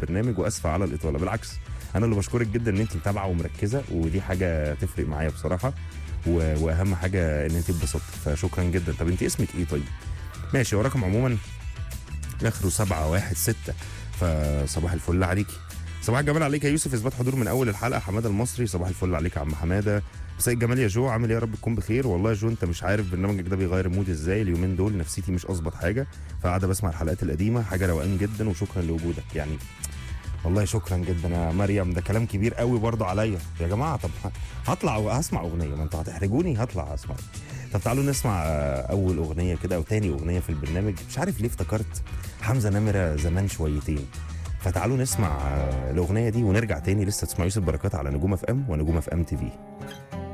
البرنامج واسفه على الاطاله بالعكس انا اللي بشكرك جدا ان انت متابعه ومركزه ودي حاجه تفرق معايا بصراحه و... واهم حاجه ان انت اتبسطت فشكرا جدا طب انت اسمك ايه طيب ماشي ورقم عموما اخره 716 فصباح الفل عليكي صباح الجمال عليك يا يوسف اثبات حضور من اول الحلقه حماده المصري صباح الفل عليك يا عم حماده مساء الجمال يا جو عامل ايه يا رب تكون بخير والله يا جو انت مش عارف برنامجك ده بيغير المود ازاي اليومين دول نفسيتي مش اظبط حاجه فقاعده بسمع الحلقات القديمه حاجه روقان جدا وشكرا لوجودك يعني والله شكرا جدا يا مريم ده كلام كبير قوي برضه عليا يا جماعه طب هطلع وهسمع اغنيه ما انتوا هتحرجوني هطلع اسمع طب تعالوا نسمع آه، اول اغنيه كده او تاني اغنيه في البرنامج مش عارف ليه افتكرت حمزه نمره زمان شويتين فتعالوا نسمع آه، الاغنيه دي ونرجع تاني لسه تسمع يوسف بركات على نجوم اف ام ونجوم اف ام تي في